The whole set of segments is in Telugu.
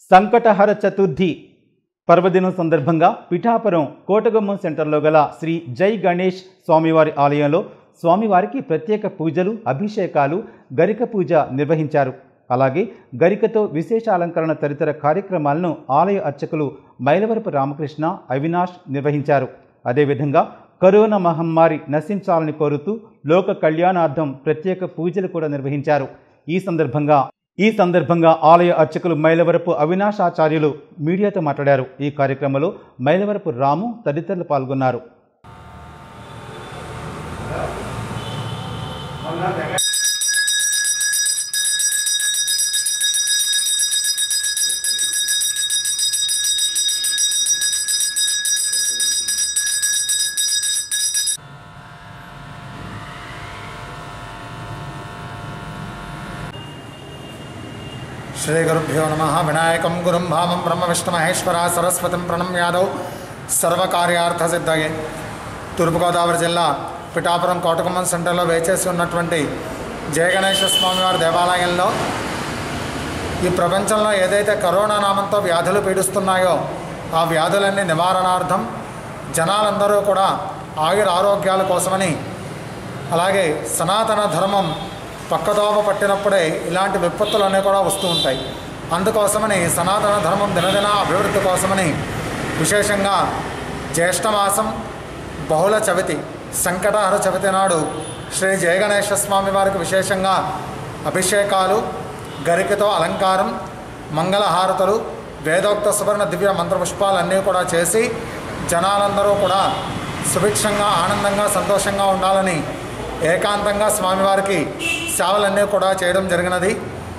సంకటహర చతుర్థి పర్వదినం సందర్భంగా పిఠాపురం కోటగుమ్మం సెంటర్లో గల శ్రీ జై గణేష్ స్వామివారి ఆలయంలో స్వామివారికి ప్రత్యేక పూజలు అభిషేకాలు గరిక పూజ నిర్వహించారు అలాగే గరికతో విశేష అలంకరణ తదితర కార్యక్రమాలను ఆలయ అర్చకులు మైలవరపు రామకృష్ణ అవినాష్ నిర్వహించారు అదేవిధంగా కరోనా మహమ్మారి నశించాలని కోరుతూ లోక కళ్యాణార్థం ప్రత్యేక పూజలు కూడా నిర్వహించారు ఈ సందర్భంగా ఈ సందర్భంగా ఆలయ అర్చకులు మైలవరపు అవినాష్ ఆచార్యులు మీడియాతో మాట్లాడారు ఈ కార్యక్రమంలో మైలవరపు రాము తదితరులు పాల్గొన్నారు శ్రీగురుభ్యో నమ వినాయకం గురుం భామం బ్రహ్మ విష్ణు మహేశ్వర సరస్వతిం ప్రణం యాదవ్ సర్వకార్యార్థ సిద్ధయే తూర్పుగోదావరి జిల్లా పిఠాపురం కోటకుమ్మం సెంటర్లో వేచేసి ఉన్నటువంటి జయగణేశ్వర స్వామివారి దేవాలయంలో ఈ ప్రపంచంలో ఏదైతే కరోనా నామంతో వ్యాధులు పీడిస్తున్నాయో ఆ వ్యాధులన్నీ నివారణార్థం జనాలందరూ కూడా ఆయుర ఆరోగ్యాల కోసమని అలాగే సనాతన ధర్మం పక్కదోవ పట్టినప్పుడే ఇలాంటి విపత్తులన్నీ కూడా వస్తూ ఉంటాయి అందుకోసమని సనాతన ధర్మం దినదిన అభివృద్ధి కోసమని విశేషంగా జ్యేష్ఠమాసం బహుళ చవితి సంకటహర చవితి నాడు శ్రీ జయగణేశ్వర స్వామి వారికి విశేషంగా అభిషేకాలు గరికతో అలంకారం మంగళహారతులు వేదోక్త సువర్ణ దివ్య మంత్రపుష్పాలన్నీ కూడా చేసి జనాలందరూ కూడా సుభిక్షంగా ఆనందంగా సంతోషంగా ఉండాలని ఏకాంతంగా స్వామివారికి సేవలన్నీ కూడా చేయడం జరిగినది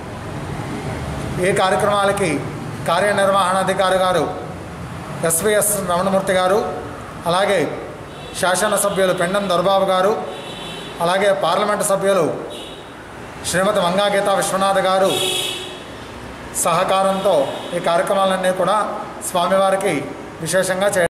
ఈ కార్యక్రమాలకి కార్యనిర్వహణాధికారి గారు ఎస్విఎస్ రమణమూర్తి గారు అలాగే శాసనసభ్యులు పెండం దొరబాబు గారు అలాగే పార్లమెంటు సభ్యులు శ్రీమతి మంగాగీత విశ్వనాథ్ గారు సహకారంతో ఈ కార్యక్రమాలన్నీ కూడా స్వామివారికి విశేషంగా చే